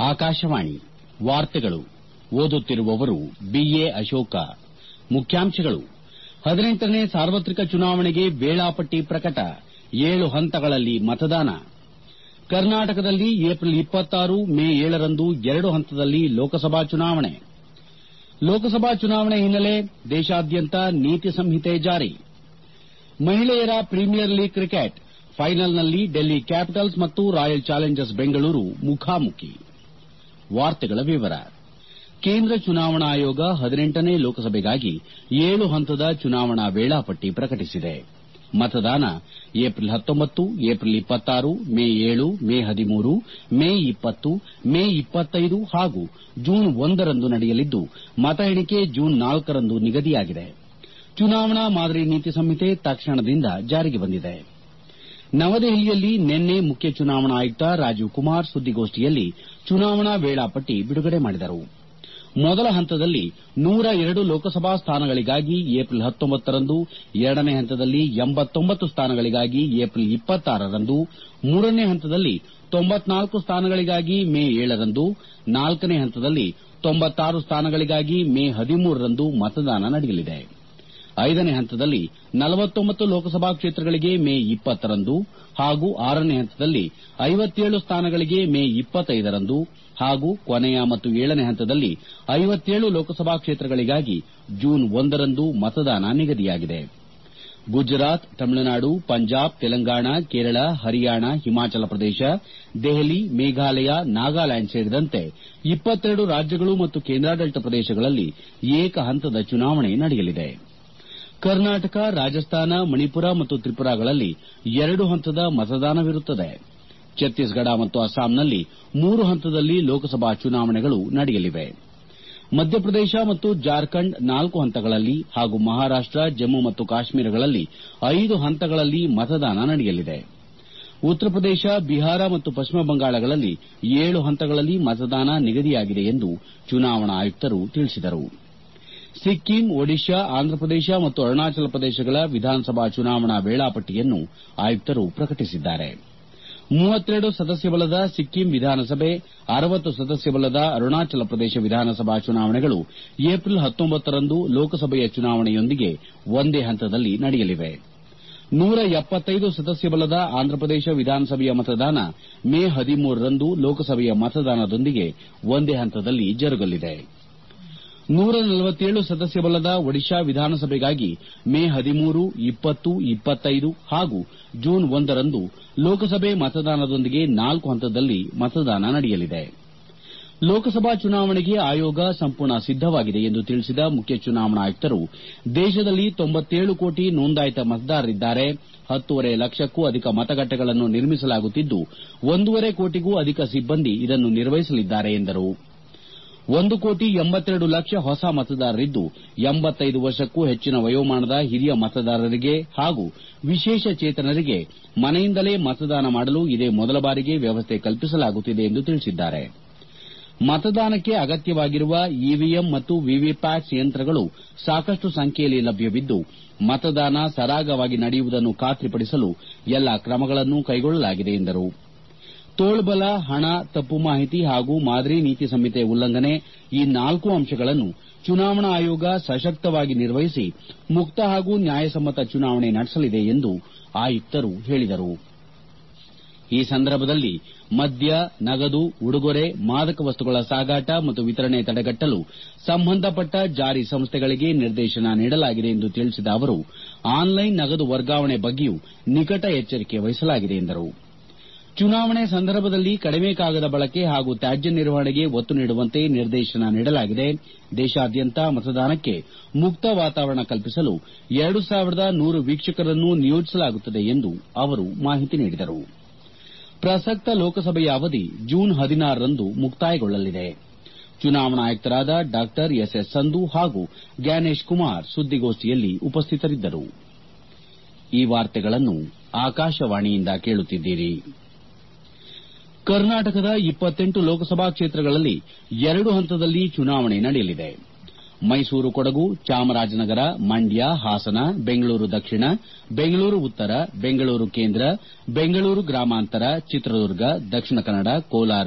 ಆಕಾಶವಾಣಿ ವಾರ್ತೆಗಳು ಓದುತ್ತಿರುವವರು ಬಿಎ ಅಶೋಕ ಮುಖ್ಯಾಂಶಗಳು ಹದಿನೆಂಟನೇ ಸಾರ್ವತ್ರಿಕ ಚುನಾವಣೆಗೆ ವೇಳಾಪಟ್ಟಿ ಪ್ರಕಟ ಏಳು ಹಂತಗಳಲ್ಲಿ ಮತದಾನ ಕರ್ನಾಟಕದಲ್ಲಿ ಏಪ್ರಿಲ್ ಮೇ ರಂದು ಎರಡು ಹಂತದಲ್ಲಿ ಲೋಕಸಭಾ ಚುನಾವಣೆ ಲೋಕಸಭಾ ಚುನಾವಣೆ ಹಿನ್ನೆಲೆ ದೇಶಾದ್ಯಂತ ನೀತಿ ಸಂಹಿತೆ ಜಾರಿ ಮಹಿಳೆಯರ ಪ್ರೀಮಿಯರ್ ಲೀಗ್ ಕ್ರಿಕೆಟ್ ಫೈನಲ್ನಲ್ಲಿ ಡೆಲ್ಲಿ ಕ್ಯಾಪಿಟಲ್ಸ್ ಮತ್ತು ರಾಯಲ್ ಚಾಲೆಂಜರ್ಸ್ ಬೆಂಗಳೂರು ಮುಖಾಮುಖಿ ಕೇಂದ್ರ ಚುನಾವಣಾ ಆಯೋಗ ಹದಿನೆಂಟನೇ ಲೋಕಸಭೆಗಾಗಿ ಏಳು ಹಂತದ ಚುನಾವಣಾ ವೇಳಾಪಟ್ಟಿ ಪ್ರಕಟಿಸಿದೆ ಮತದಾನ April April May May May May ಹಾಗೂ ಜೂನ್ ಒಂದರಂದು ನಡೆಯಲಿದ್ದು ಮತ ಎಣಿಕೆ ಜೂನ್ ನಾಲ್ಕರಂದು ನಿಗದಿಯಾಗಿದೆ ಚುನಾವಣಾ ಮಾದರಿ ನೀತಿ ಸಂಹಿತೆ ತಕ್ಷಣದಿಂದ ಜಾರಿಗೆ ಬಂದಿದೆ ನವದೆಹಲಿಯಲ್ಲಿ ನಿನ್ನೆ ಮುಖ್ಯ ಚುನಾವಣಾ ಆಯುಕ್ತ ರಾಜೀವ್ ಕುಮಾರ್ ಸುದ್ದಿಗೋಷ್ಠಿಯಲ್ಲಿ ಚುನಾವಣಾ ವೇಳಾಪಟ್ಟಿ ಬಿಡುಗಡೆ ಮಾಡಿದರು ಮೊದಲ ಹಂತದಲ್ಲಿ ನೂರ ಎರಡು ಲೋಕಸಭಾ ಸ್ಥಾನಗಳಿಗಾಗಿ ಏಪ್ರಿಲ್ ರಂದು ಎರಡನೇ ಹಂತದಲ್ಲಿ ಸ್ಥಾನಗಳಿಗಾಗಿ ಏಪ್ರಿಲ್ ರಂದು ಮೂರನೇ ಹಂತದಲ್ಲಿ ಸ್ಥಾನಗಳಿಗಾಗಿ ಮೇ ರಂದು ನಾಲ್ಕನೇ ಹಂತದಲ್ಲಿ ಸ್ಥಾನಗಳಿಗಾಗಿ ಮೇ ರಂದು ಮತದಾನ ನಡೆಯಲಿದೆ ಐದನೇ ಹಂತದಲ್ಲಿ ಲೋಕಸಭಾ ಕ್ಷೇತ್ರಗಳಿಗೆ ಮೇ ರಂದು ಹಾಗೂ ಆರನೇ ಹಂತದಲ್ಲಿ ಸ್ಥಾನಗಳಿಗೆ ಮೇ ರಂದು ಹಾಗೂ ಕೊನೆಯ ಮತ್ತು ಏಳನೇ ಹಂತದಲ್ಲಿ ಲೋಕಸಭಾ ಕ್ಷೇತ್ರಗಳಿಗಾಗಿ ಜೂನ್ ಒಂದರಂದು ಮತದಾನ ನಿಗದಿಯಾಗಿದೆ ಗುಜರಾತ್ ತಮಿಳುನಾಡು ಪಂಜಾಬ್ ತೆಲಂಗಾಣ ಕೇರಳ ಹರಿಯಾಣ ಹಿಮಾಚಲ ಪ್ರದೇಶ ದೆಹಲಿ ಮೇಘಾಲಯ ನಾಗಾಲ್ಯಾಂಡ್ ಸೇರಿದಂತೆ ರಾಜ್ಯಗಳು ಮತ್ತು ಕೇಂದ್ರಾಡಳಿತ ಪ್ರದೇಶಗಳಲ್ಲಿ ಏಕ ಹಂತದ ಚುನಾವಣೆ ನಡೆಯಲಿದೆ ಕರ್ನಾಟಕ ರಾಜಸ್ಥಾನ ಮಣಿಪುರ ಮತ್ತು ತ್ರಿಪುರಾಗಳಲ್ಲಿ ಎರಡು ಹಂತದ ಮತದಾನವಿರುತ್ತದೆ ಛತ್ತೀಸ್ಗಢ ಮತ್ತು ಅಸ್ಸಾಂನಲ್ಲಿ ಮೂರು ಹಂತದಲ್ಲಿ ಲೋಕಸಭಾ ಚುನಾವಣೆಗಳು ನಡೆಯಲಿವೆ ಮಧ್ಯಪ್ರದೇಶ ಮತ್ತು ಜಾರ್ಖಂಡ್ ನಾಲ್ಕು ಹಂತಗಳಲ್ಲಿ ಹಾಗೂ ಮಹಾರಾಷ್ಟ ಜಮ್ಮು ಮತ್ತು ಕಾಶ್ಮೀರಗಳಲ್ಲಿ ಐದು ಹಂತಗಳಲ್ಲಿ ಮತದಾನ ನಡೆಯಲಿದೆ ಉತ್ತರ ಪ್ರದೇಶ ಬಿಹಾರ ಮತ್ತು ಪಶ್ಚಿಮ ಬಂಗಾಳಗಳಲ್ಲಿ ಏಳು ಹಂತಗಳಲ್ಲಿ ಮತದಾನ ನಿಗದಿಯಾಗಿದೆ ಎಂದು ಚುನಾವಣಾ ಆಯುಕ್ತರು ತಿಳಿಸಿದರು ಸಿಕ್ಕಿಂ ಒಡಿಶಾ ಆಂಧ್ರಪ್ರದೇಶ ಮತ್ತು ಅರುಣಾಚಲ ಪ್ರದೇಶಗಳ ವಿಧಾನಸಭಾ ಚುನಾವಣಾ ವೇಳಾಪಟ್ಟಿಯನ್ನು ಆಯುಕ್ತರು ಪ್ರಕಟಿಸಿದ್ದಾರೆ ಸದಸ್ಯ ಬಲದ ಸಿಕ್ಕಿಂ ವಿಧಾನಸಭೆ ಅರವತ್ತು ಸದಸ್ಯ ಬಲದ ಅರುಣಾಚಲ ಪ್ರದೇಶ ವಿಧಾನಸಭಾ ಚುನಾವಣೆಗಳು ಏಪ್ರಿಲ್ ರಂದು ಲೋಕಸಭೆಯ ಚುನಾವಣೆಯೊಂದಿಗೆ ಒಂದೇ ಹಂತದಲ್ಲಿ ನಡೆಯಲಿವೆ ನೂರ ಸದಸ್ಯ ಬಲದ ಆಂಧ್ರಪ್ರದೇಶ ವಿಧಾನಸಭೆಯ ಮತದಾನ ಮೇ ರಂದು ಲೋಕಸಭೆಯ ಮತದಾನದೊಂದಿಗೆ ಒಂದೇ ಹಂತದಲ್ಲಿ ಜರುಗಲಿದೆ ನೂರ ಸದಸ್ಯ ಬಲದ ಒಡಿಶಾ ವಿಧಾನಸಭೆಗಾಗಿ ಮೇ ಹಾಗೂ ಜೂನ್ ಒಂದರಂದು ಲೋಕಸಭೆ ಮತದಾನದೊಂದಿಗೆ ನಾಲ್ಕು ಹಂತದಲ್ಲಿ ಮತದಾನ ನಡೆಯಲಿದೆ ಲೋಕಸಭಾ ಚುನಾವಣೆಗೆ ಆಯೋಗ ಸಂಪೂರ್ಣ ಸಿದ್ದವಾಗಿದೆ ಎಂದು ತಿಳಿಸಿದ ಮುಖ್ಯ ಚುನಾವಣಾ ಆಯುಕ್ತರು ದೇಶದಲ್ಲಿ ಕೋಟಿ ನೋಂದಾಯಿತ ಮತದಾರರಿದ್ದಾರೆ ಹತ್ತೂವರೆ ಲಕ್ಷಕ್ಕೂ ಅಧಿಕ ಮತಗಟ್ಟೆಗಳನ್ನು ನಿರ್ಮಿಸಲಾಗುತ್ತಿದ್ದು ಒಂದೂವರೆ ಕೋಟಿಗೂ ಅಧಿಕ ಸಿಬ್ಬಂದಿ ಇದನ್ನು ನಿರ್ವಹಿಸಲಿದ್ದಾರೆ ಎಂದರು ಒಂದು ಕೋಟಿ ಲಕ್ಷ ಹೊಸ ಮತದಾರರಿದ್ದು ವರ್ಷಕ್ಕೂ ಹೆಚ್ಚಿನ ವಯೋಮಾನದ ಹಿರಿಯ ಮತದಾರರಿಗೆ ಹಾಗೂ ವಿಶೇಷಚೇತನರಿಗೆ ಮನೆಯಿಂದಲೇ ಮತದಾನ ಮಾಡಲು ಇದೇ ಮೊದಲ ಬಾರಿಗೆ ವ್ಯವಸ್ಥೆ ಕಲ್ಪಿಸಲಾಗುತ್ತಿದೆ ಎಂದು ತಿಳಿಸಿದ್ದಾರೆ ಮತದಾನಕ್ಕೆ ಅಗತ್ಯವಾಗಿರುವ ಇವಿಎಂ ಮತ್ತು ವಿವಿಪ್ಯಾಟ್ ಯಂತ್ರಗಳು ಸಾಕಷ್ಟು ಸಂಖ್ಯೆಯಲ್ಲಿ ಲಭ್ಯವಿದ್ದು ಮತದಾನ ಸರಾಗವಾಗಿ ನಡೆಯುವುದನ್ನು ಖಾತ್ರಿಪಡಿಸಲು ಎಲ್ಲಾ ಕ್ರಮಗಳನ್ನು ಕೈಗೊಳ್ಳಲಾಗಿದೆ ಎಂದರು ತೋಳ್ಬಲ ಹಣ ತಪ್ಪು ಮಾಹಿತಿ ಹಾಗೂ ಮಾದರಿ ನೀತಿ ಸಂಹಿತೆ ಉಲ್ಲಂಘನೆ ಈ ನಾಲ್ಕು ಅಂಶಗಳನ್ನು ಚುನಾವಣಾ ಆಯೋಗ ಸಶಕ್ತವಾಗಿ ನಿರ್ವಹಿಸಿ ಮುಕ್ತ ಹಾಗೂ ನ್ಯಾಯಸಮ್ಮತ ಚುನಾವಣೆ ನಡೆಸಲಿದೆ ಎಂದು ಆಯುಕ್ತರು ಹೇಳಿದರು ಈ ಸಂದರ್ಭದಲ್ಲಿ ಮದ್ಯ ನಗದು ಉಡುಗೊರೆ ಮಾದಕ ವಸ್ತುಗಳ ಸಾಗಾಟ ಮತ್ತು ವಿತರಣೆ ತಡೆಗಟ್ಟಲು ಸಂಬಂಧಪಟ್ಟ ಜಾರಿ ಸಂಸ್ಥೆಗಳಿಗೆ ನಿರ್ದೇಶನ ನೀಡಲಾಗಿದೆ ಎಂದು ತಿಳಿಸಿದ ಅವರು ಆನ್ಲೈನ್ ನಗದು ವರ್ಗಾವಣೆ ಬಗ್ಗೆಯೂ ನಿಕಟ ಎಚ್ಚರಿಕೆ ವಹಿಸಲಾಗಿದೆ ಎಂದರು ಚುನಾವಣೆ ಸಂದರ್ಭದಲ್ಲಿ ಕಡಿಮೆ ಕಾಗದ ಬಳಕೆ ಹಾಗೂ ತ್ಯಾಜ್ಯ ನಿರ್ವಹಣೆಗೆ ಒತ್ತು ನೀಡುವಂತೆ ನಿರ್ದೇಶನ ನೀಡಲಾಗಿದೆ ದೇಶಾದ್ಯಂತ ಮತದಾನಕ್ಕೆ ಮುಕ್ತ ವಾತಾವರಣ ಕಲ್ಪಿಸಲು ಎರಡು ಸಾವಿರದ ನೂರು ವೀಕ್ಷಕರನ್ನು ನಿಯೋಜಿಸಲಾಗುತ್ತದೆ ಎಂದು ಅವರು ಮಾಹಿತಿ ನೀಡಿದರು ಪ್ರಸಕ್ತ ಲೋಕಸಭೆಯ ಅವಧಿ ಜೂನ್ ಹದಿನಾರರಂದು ಮುಕ್ತಾಯಗೊಳ್ಳಲಿದೆ ಚುನಾವಣಾ ಆಯುಕ್ತರಾದ ಡಾ ಎಸ್ ಎಸ್ ಸಂಧು ಹಾಗೂ ಗ್ಯಾನೇಶ್ ಕುಮಾರ್ ಸುದ್ದಿಗೋಷ್ಠಿಯಲ್ಲಿ ಉಪಸ್ಥಿತರಿದ್ದರು ಕರ್ನಾಟಕದ ಲೋಕಸಭಾ ಕ್ಷೇತ್ರಗಳಲ್ಲಿ ಎರಡು ಹಂತದಲ್ಲಿ ಚುನಾವಣೆ ನಡೆಯಲಿದೆ ಮೈಸೂರು ಕೊಡಗು ಚಾಮರಾಜನಗರ ಮಂಡ್ಯ ಹಾಸನ ಬೆಂಗಳೂರು ದಕ್ಷಿಣ ಬೆಂಗಳೂರು ಉತ್ತರ ಬೆಂಗಳೂರು ಕೇಂದ್ರ ಬೆಂಗಳೂರು ಗ್ರಾಮಾಂತರ ಚಿತ್ರದುರ್ಗ ದಕ್ಷಿಣ ಕನ್ನಡ ಕೋಲಾರ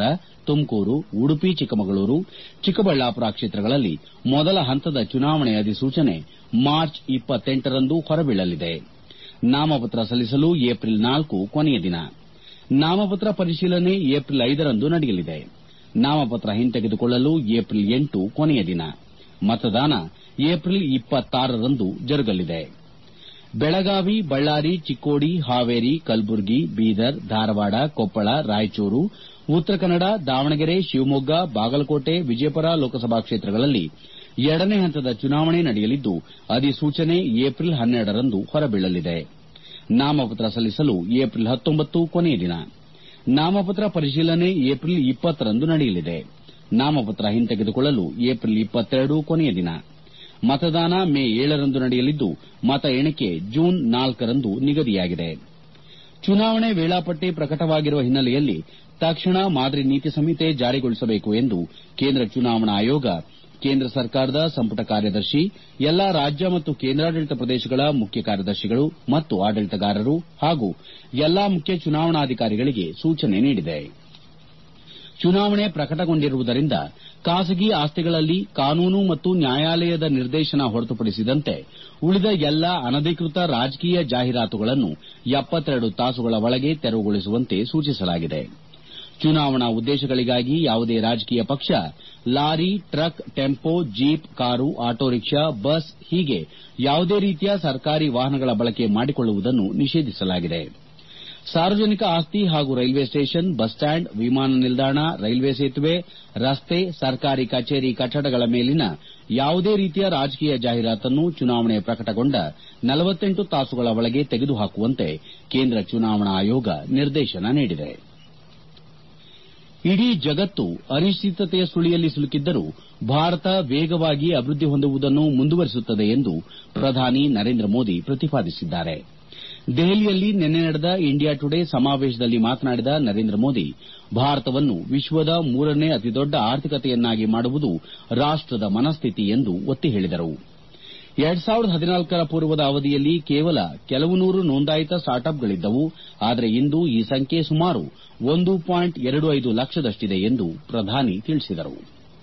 ತುಮಕೂರು ಉಡುಪಿ ಚಿಕ್ಕಮಗಳೂರು ಚಿಕ್ಕಬಳ್ಳಾಪುರ ಕ್ಷೇತ್ರಗಳಲ್ಲಿ ಮೊದಲ ಹಂತದ ಚುನಾವಣೆ ಅಧಿಸೂಚನೆ ಮಾರ್ಚ್ ರಂದು ಹೊರಬೀಳಲಿದೆ ನಾಮಪತ್ರ ಸಲ್ಲಿಸಲು ಏಪ್ರಿಲ್ ನಾಲ್ಕು ಕೊನೆಯ ದಿನ ನಾಮಪತ್ರ ಪರಿಶೀಲನೆ ಏಪ್ರಿಲ್ ಐದರಂದು ನಡೆಯಲಿದೆ ನಾಮಪತ್ರ ಹಿಂತೆಗೆದುಕೊಳ್ಳಲು ಏಪ್ರಿಲ್ ಎಂಟು ಕೊನೆಯ ದಿನ ಮತದಾನ ಏಪ್ರಿಲ್ ರಂದು ಜರುಗಲಿದೆ ಬೆಳಗಾವಿ ಬಳ್ಳಾರಿ ಚಿಕ್ಕೋಡಿ ಹಾವೇರಿ ಕಲಬುರಗಿ ಬೀದರ್ ಧಾರವಾಡ ಕೊಪ್ಪಳ ರಾಯಚೂರು ಉತ್ತರ ಕನ್ನಡ ದಾವಣಗೆರೆ ಶಿವಮೊಗ್ಗ ಬಾಗಲಕೋಟೆ ವಿಜಯಪುರ ಲೋಕಸಭಾ ಕ್ಷೇತ್ರಗಳಲ್ಲಿ ಎರಡನೇ ಹಂತದ ಚುನಾವಣೆ ನಡೆಯಲಿದ್ದು ಅಧಿಸೂಚನೆ ಏಪ್ರಿಲ್ ಹನ್ನೆರಡರಂದು ಹೊರಬೀಳಲಿದೆ ನಾಮಪತ್ರ ಸಲ್ಲಿಸಲು ಏಪ್ರಿಲ್ ಕೊನೆಯ ದಿನ ನಾಮಪತ್ರ ಪರಿಶೀಲನೆ ಏಪ್ರಿಲ್ ರಂದು ನಡೆಯಲಿದೆ ನಾಮಪತ್ರ ಹಿಂತೆಗೆದುಕೊಳ್ಳಲು ಏಪ್ರಿಲ್ ಕೊನೆಯ ದಿನ ಮತದಾನ ಮೇ ಏಳರಂದು ನಡೆಯಲಿದ್ದು ಮತ ಎಣಿಕೆ ಜೂನ್ ನಾಲ್ಕರಂದು ನಿಗದಿಯಾಗಿದೆ ಚುನಾವಣೆ ವೇಳಾಪಟ್ಟಿ ಪ್ರಕಟವಾಗಿರುವ ಹಿನ್ನೆಲೆಯಲ್ಲಿ ತಕ್ಷಣ ಮಾದರಿ ನೀತಿ ಸಂಹಿತೆ ಜಾರಿಗೊಳಿಸಬೇಕು ಎಂದು ಕೇಂದ್ರ ಚುನಾವಣಾ ಆಯೋಗ ಕೇಂದ್ರ ಸರ್ಕಾರದ ಸಂಪುಟ ಕಾರ್ಯದರ್ಶಿ ಎಲ್ಲಾ ರಾಜ್ಯ ಮತ್ತು ಕೇಂದ್ರಾಡಳಿತ ಪ್ರದೇಶಗಳ ಮುಖ್ಯ ಕಾರ್ಯದರ್ಶಿಗಳು ಮತ್ತು ಆಡಳಿತಗಾರರು ಹಾಗೂ ಎಲ್ಲಾ ಮುಖ್ಯ ಚುನಾವಣಾಧಿಕಾರಿಗಳಿಗೆ ಸೂಚನೆ ನೀಡಿದೆ ಚುನಾವಣೆ ಪ್ರಕಟಗೊಂಡಿರುವುದರಿಂದ ಖಾಸಗಿ ಆಸ್ತಿಗಳಲ್ಲಿ ಕಾನೂನು ಮತ್ತು ನ್ಯಾಯಾಲಯದ ನಿರ್ದೇಶನ ಹೊರತುಪಡಿಸಿದಂತೆ ಉಳಿದ ಎಲ್ಲಾ ಅನಧಿಕೃತ ರಾಜಕೀಯ ಜಾಹೀರಾತುಗಳನ್ನು ತಾಸುಗಳ ಒಳಗೆ ತೆರವುಗೊಳಿಸುವಂತೆ ಸೂಚಿಸಲಾಗಿದೆ ಚುನಾವಣಾ ಉದ್ದೇಶಗಳಿಗಾಗಿ ಯಾವುದೇ ರಾಜಕೀಯ ಪಕ್ಷ lorry truck tempo jeep car auto rickshaw bus ಹೀಗೆ ಯಾವುದೇ ರೀತಿಯ ಸರ್ಕಾರಿ ವಾಹನಗಳ ಬಳಕೆ ಮಾಡಿಕೊಳ್ಳುವುದನ್ನು ನಿಷೇಧಿಸಲಾಗಿದೆ ಸಾರ್ವಜನಿಕ ಆಸ್ತಿ ಹಾಗೂ ರೈಲ್ವೆ ಸ್ಟೇಷನ್ ಬಸ್ ಸ್ಟ್ಯಾಂಡ್ ವಿಮಾನ ನಿಲ್ದಾಣ ರೈಲ್ವೆ ಸೇತುವೆ ರಸ್ತೆ ಸರ್ಕಾರಿ ಕಚೇರಿ ಕಟ್ಟಡಗಳ ಮೇಲಿನ ಯಾವುದೇ ರೀತಿಯ ರಾಜಕೀಯ ಜಾಹೀರಾತನ್ನು ಚುನಾವಣೆ ಪ್ರಕಟಗೊಂಡ ತಾಸುಗಳ ಒಳಗೆ ತೆಗೆದುಹಾಕುವಂತೆ ಕೇಂದ್ರ ಚುನಾವಣಾ ಆಯೋಗ ನಿರ್ದೇಶನ ನೀಡಿದೆ ಇಡೀ ಜಗತ್ತು ಅನಿಶ್ಚಿತತೆಯ ಸುಳಿಯಲ್ಲಿ ಸಿಲುಕಿದ್ದರೂ ಭಾರತ ವೇಗವಾಗಿ ಅಭಿವೃದ್ದಿ ಹೊಂದುವುದನ್ನು ಮುಂದುವರಿಸುತ್ತದೆ ಎಂದು ಪ್ರಧಾನಿ ನರೇಂದ್ರ ಮೋದಿ ಪ್ರತಿಪಾದಿಸಿದ್ದಾರೆ ದೆಹಲಿಯಲ್ಲಿ ನಿನ್ನೆ ನಡೆದ ಇಂಡಿಯಾ ಟುಡೇ ಸಮಾವೇಶದಲ್ಲಿ ಮಾತನಾಡಿದ ನರೇಂದ್ರ ಮೋದಿ ಭಾರತವನ್ನು ವಿಶ್ವದ ಮೂರನೇ ಅತಿದೊಡ್ಡ ಆರ್ಥಿಕತೆಯನ್ನಾಗಿ ಮಾಡುವುದು ರಾಷ್ಟದ ಮನಸ್ಥಿತಿ ಎಂದು ಒತ್ತಿ ಹೇಳಿದರು ರ ಪೂರ್ವದ ಅವಧಿಯಲ್ಲಿ ಕೇವಲ ಕೆಲವು ನೂರು ನೋಂದಾಯಿತ ಸ್ಟಾರ್ಟ್ ಅಪ್ಗಳಿದ್ದವು ಆದರೆ ಇಂದು ಈ ಸಂಖ್ಯೆ ಸುಮಾರು ಒಂದು ಪಾಯಿಂಟ್ ಎರಡು ಐದು ಲಕ್ಷದಷ್ಟಿದೆ ಎಂದು ಪ್ರಧಾನಿ ತಿಳಿಸಿದರು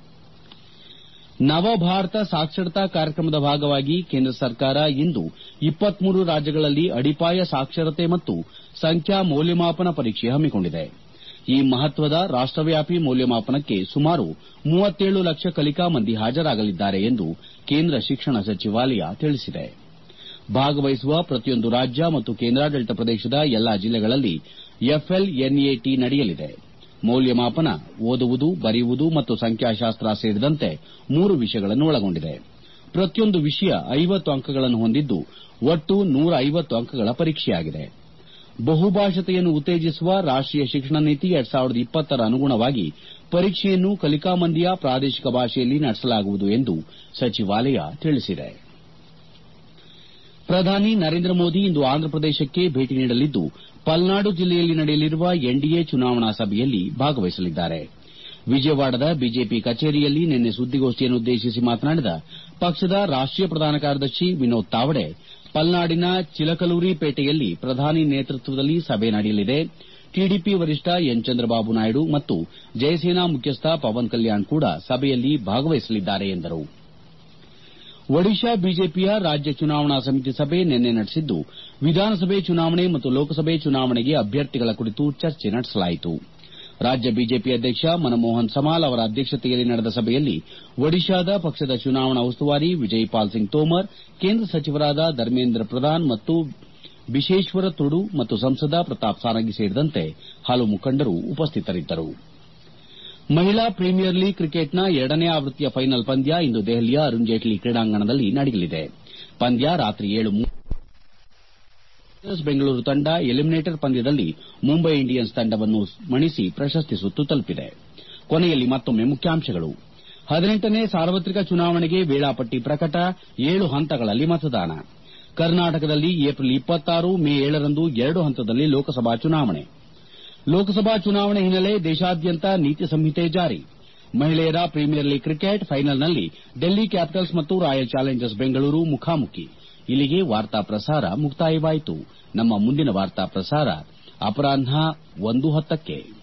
ನವಭಾರತ ಸಾಕ್ಷರತಾ ಕಾರ್ಯಕ್ರಮದ ಭಾಗವಾಗಿ ಕೇಂದ್ರ ಸರ್ಕಾರ ಇಂದು ರಾಜ್ಯಗಳಲ್ಲಿ ಅಡಿಪಾಯ ಸಾಕ್ಷರತೆ ಮತ್ತು ಸಂಖ್ಯಾ ಮೌಲ್ಯಮಾಪನ ಪರೀಕ್ಷೆ ಹಮ್ಮಿಕೊಂಡಿದೆ ಈ ಮಹತ್ವದ ರಾಷ್ಟವ್ಯಾಪಿ ಮೌಲ್ಯಮಾಪನಕ್ಕೆ ಸುಮಾರು ಲಕ್ಷ ಕಲಿಕಾ ಮಂದಿ ಹಾಜರಾಗಲಿದ್ದಾರೆ ಎಂದು ಕೇಂದ್ರ ಶಿಕ್ಷಣ ಸಚಿವಾಲಯ ತಿಳಿಸಿದೆ ಭಾಗವಹಿಸುವ ಪ್ರತಿಯೊಂದು ರಾಜ್ಯ ಮತ್ತು ಕೇಂದ್ರಾಡಳಿತ ಪ್ರದೇಶದ ಎಲ್ಲಾ ಜಿಲ್ಲೆಗಳಲ್ಲಿ ಎಫ್ಎಲ್ಎನ್ಎಟಿ ನಡೆಯಲಿದೆ ಮೌಲ್ಯಮಾಪನ ಓದುವುದು ಬರೆಯುವುದು ಮತ್ತು ಸಂಖ್ಯಾಶಾಸ್ತ್ರ ಸೇರಿದಂತೆ ಮೂರು ವಿಷಯಗಳನ್ನು ಒಳಗೊಂಡಿದೆ ಪ್ರತಿಯೊಂದು ವಿಷಯ ಐವತ್ತು ಅಂಕಗಳನ್ನು ಹೊಂದಿದ್ದು ಒಟ್ಟು ನೂರ ಐವತ್ತು ಅಂಕಗಳ ಪರೀಕ್ಷೆಯಾಗಿದೆ ಬಹುಭಾಷತೆಯನ್ನು ಉತ್ತೇಜಿಸುವ ರಾಷ್ಟೀಯ ಶಿಕ್ಷಣ ನೀತಿ ರ ಅನುಗುಣವಾಗಿ ಪರೀಕ್ಷೆಯನ್ನು ಕಲಿಕಾ ಮಂದಿಯ ಪ್ರಾದೇಶಿಕ ಭಾಷೆಯಲ್ಲಿ ನಡೆಸಲಾಗುವುದು ಎಂದು ಸಚಿವಾಲಯ ತಿಳಿಸಿದೆ ಪ್ರಧಾನಿ ನರೇಂದ್ರ ಮೋದಿ ಇಂದು ಆಂಧ್ರಪ್ರದೇಶಕ್ಕೆ ಭೇಟಿ ನೀಡಲಿದ್ದು ಪಲ್ನಾಡು ಜಿಲ್ಲೆಯಲ್ಲಿ ನಡೆಯಲಿರುವ ಎನ್ಡಿಎ ಚುನಾವಣಾ ಸಭೆಯಲ್ಲಿ ಭಾಗವಹಿಸಲಿದ್ದಾರೆ ವಿಜಯವಾಡದ ಬಿಜೆಪಿ ಕಚೇರಿಯಲ್ಲಿ ನಿನ್ನೆ ಸುದ್ದಿಗೋಷ್ಠಿಯನ್ನುದ್ದೇಶಿಸಿ ಮಾತನಾಡಿದ ಪಕ್ಷದ ರಾಷ್ಟೀಯ ಪ್ರಧಾನ ಕಾರ್ಯದರ್ಶಿ ವಿನೋದ್ ತಾವಡೆ ಪಲ್ನಾಡಿನ ಚಿಲಕಲೂರಿಪೇಟೆಯಲ್ಲಿ ಪ್ರಧಾನಿ ನೇತೃತ್ವದಲ್ಲಿ ಸಭೆ ನಡೆಯಲಿದೆ ಟಿಡಿಪಿ ವರಿಷ್ಠ ಎನ್ ಚಂದ್ರಬಾಬು ನಾಯ್ಡು ಮತ್ತು ಜಯಸೇನಾ ಮುಖ್ಯಸ್ಥ ಪವನ್ ಕಲ್ಯಾಣ್ ಕೂಡ ಸಭೆಯಲ್ಲಿ ಭಾಗವಹಿಸಲಿದ್ದಾರೆ ಎಂದರು ಒಡಿಶಾ ಬಿಜೆಪಿಯ ರಾಜ್ಯ ಚುನಾವಣಾ ಸಮಿತಿ ಸಭೆ ನಿನ್ನೆ ನಡೆಸಿದ್ದು ವಿಧಾನಸಭೆ ಚುನಾವಣೆ ಮತ್ತು ಲೋಕಸಭೆ ಚುನಾವಣೆಗೆ ಅಭ್ಯರ್ಥಿಗಳ ಕುರಿತು ಚರ್ಚೆ ನಡೆಸಲಾಯಿತು ರಾಜ್ಯ ಬಿಜೆಪಿ ಅಧ್ಯಕ್ಷ ಮನಮೋಹನ್ ಸಮಾಲ್ ಅವರ ಅಧ್ಯಕ್ಷತೆಯಲ್ಲಿ ನಡೆದ ಸಭೆಯಲ್ಲಿ ಒಡಿಶಾದ ಪಕ್ಷದ ಚುನಾವಣಾ ಉಸ್ತುವಾರಿ ವಿಜಯ್ ಪಾಲ್ ಸಿಂಗ್ ತೋಮರ್ ಕೇಂದ್ರ ಸಚಿವರಾದ ಧರ್ಮೇಂದ್ರ ಪ್ರಧಾನ್ ಮತ್ತು ಬಿಶೇಶ್ವರ ತುಡು ಮತ್ತು ಸಂಸದ ಪ್ರತಾಪ್ ಸಾರಂಗಿ ಸೇರಿದಂತೆ ಹಲವು ಮುಖಂಡರು ಉಪಸ್ಥಿತರಿದ್ದರು ಮಹಿಳಾ ಪ್ರೀಮಿಯರ್ ಲೀಗ್ ಕ್ರಿಕೆಟ್ನ ಎರಡನೇ ಆವೃತ್ತಿಯ ಫೈನಲ್ ಪಂದ್ಯ ಇಂದು ದೆಹಲಿಯ ಅರುಣ್ ಜೇಟ್ಲಿ ಕ್ರೀಡಾಂಗಣದಲ್ಲಿ ನಡೆಯಲಿದೆ ಪಂದ್ಯ ರಾತ್ರಿ ಚಾಲೆಂಜರ್ಸ್ ಬೆಂಗಳೂರು ತಂಡ ಎಲಿಮಿನೇಟರ್ ಪಂದ್ಯದಲ್ಲಿ ಮುಂಬೈ ಇಂಡಿಯನ್ಸ್ ತಂಡವನ್ನು ಮಣಿಸಿ ಪ್ರಶಸ್ತಿ ಸುತ್ತು ತಲುಪಿದೆ ಕೊನೆಯಲ್ಲಿ ಮತ್ತೊಮ್ಮೆ ಮುಖ್ಯಾಂಶಗಳು ಹದಿನೆಂಟನೇ ಸಾರ್ವತ್ರಿಕ ಚುನಾವಣೆಗೆ ವೇಳಾಪಟ್ಟಿ ಪ್ರಕಟ ಏಳು ಹಂತಗಳಲ್ಲಿ ಮತದಾನ ಕರ್ನಾಟಕದಲ್ಲಿ ಏಪ್ರಿಲ್ ಮೇ ಏಳರಂದು ಎರಡು ಹಂತದಲ್ಲಿ ಲೋಕಸಭಾ ಚುನಾವಣೆ ಲೋಕಸಭಾ ಚುನಾವಣೆ ಹಿನ್ನೆಲೆ ದೇಶಾದ್ಯಂತ ನೀತಿ ಸಂಹಿತೆ ಜಾರಿ ಮಹಿಳೆಯರ ಪ್ರೀಮಿಯರ್ ಲೀಗ್ ಕ್ರಿಕೆಟ್ ಫೈನಲ್ನಲ್ಲಿ ಡೆಲ್ಲಿ ಕ್ಯಾಪಿಟಲ್ಸ್ ಮತ್ತು ರಾಯಲ್ ಚಾಲೆಂಜರ್ಸ್ ಬೆಂಗಳೂರು ಮುಖಾಮುಖಿ ಇಲ್ಲಿಗೆ ವಾರ್ತಾ ಪ್ರಸಾರ ಮುಕ್ತಾಯವಾಯಿತು ನಮ್ಮ ಮುಂದಿನ ವಾರ್ತಾ ಪ್ರಸಾರ ಅಪರಾಹ್ನ ಒಂದು ಹತ್ತಕ್ಕೆ